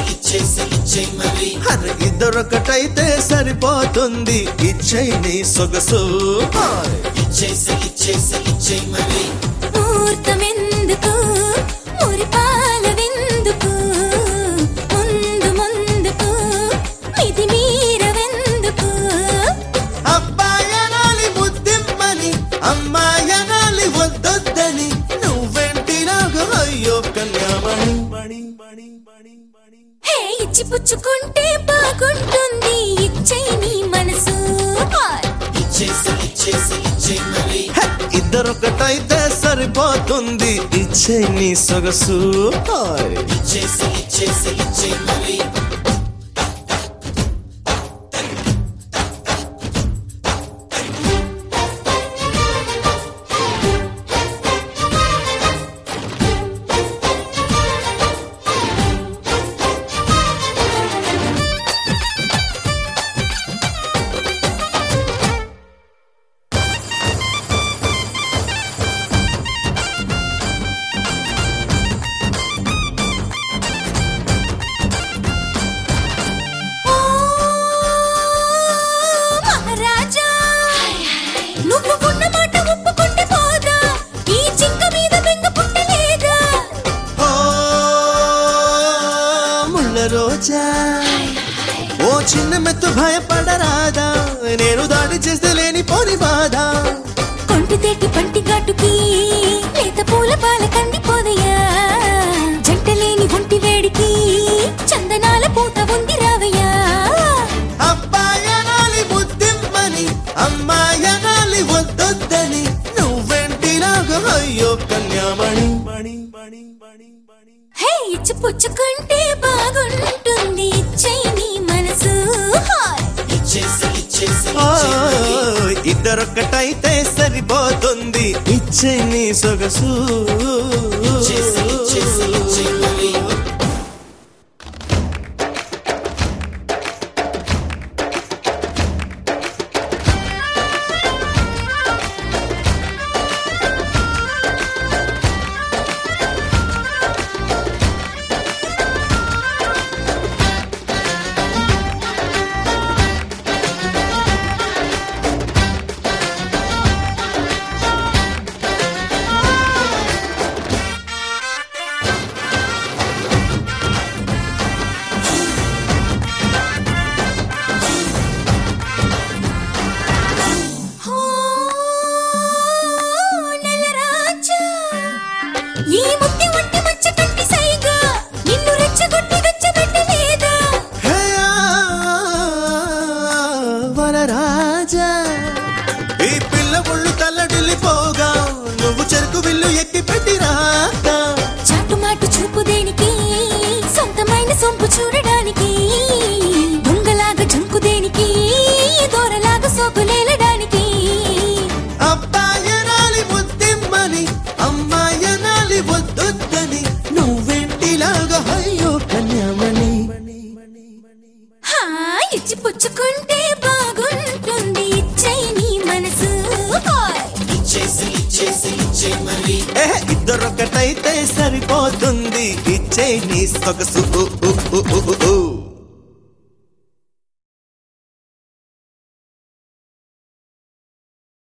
అరే ఇద్దరొకటైతే సరిపోతుంది ఇచ్చై నీ సొగసు హాయ్. ముహూర్తమెందుకు మురిపాల విందుకు ముందు ముందుకు మిది మీరవెందుకు అబ్బాయనాలి ముద్దిమ్మని అమ్మాయనాలి వద్దొద్దని నువ్వెంటి నాకు అయ్యో కన్యామణి మణి మణి మణి మణి హే ఇచ్చి పుచ్చుకుంటే బాగుంటుంది ఇచ్చై నీ మనసు హాయ్. హే, ఇద్దరొకటైతే సరిపోతుంది ఇచ్చే నీ సొగసు హాయ్. ఓ మహారాజా నువ్వు ఉన్న మాట ఒప్పుకుంటే పోదా ఈ చింక మీద బెంగ పుట్టలేదా ఓ ముళ్ళ రోజా ఓ చిన్న మెత్తు భయపడరాదా నేను దాడి చేస్తే లేని పోని బాధ కొంటి తేటి పంటి ఘాటుకి లేత పూల పాల కందిపోదయ్యా జంట లేని ఒంటి వేడికి చందనాల పూత ఉంది రావయ్యా అబ్బాయనాలి ముద్దిమ్మని అమ్మాయనాలి వద్దొద్దని నువ్వెంటి నాకు అయ్యో కన్యామణి మణి మణి మణి మణి హే ఇచ్చి పుచ్చుకుంటే బాగుంటుంది ఇచ్చై నీ మనసు హాయ్. ఓ, ఇద్దరొక్కటైతే సరిపోతుంది ఇచ్చే నీ సొగసు ఓ నెలరాజా ఈ ముత్తి వంటి మచ్చ కంటి సైగా నిన్ను రెచ్చగొట్టి వెచ్చబెట్టలేదా హే, ఆ, వరరాజా ఈ పిల్ల ఒళ్ళు తల్లడిల్లిపోగా నువ్వు చెరుకు విల్లు ఎక్కి పెట్టి రాగా చాటుమాటు చూపు దేనికి సొంతమైన సొంపు చూడడానికి దొంగలాగా జంకు దేనికి దూరలాగా సోకులేలడానికి అబ్బాయనాలి ముద్దిమ్మని అమ్మాయనాలి వద్దొద్దని నువ్వెంటిలాగా అయ్యో కన్యామణి హా ఇచ్చి పుచ్చుకుంటే బాగుంటుంది ఇచ్చై నీ మనసు హాయ్. ఏ ఇద్దరొకటైతే సరిపోతుంది ఇచ్చే నీ సొగసు ఊ, ఊ, ఊ, ఊ, ఊ.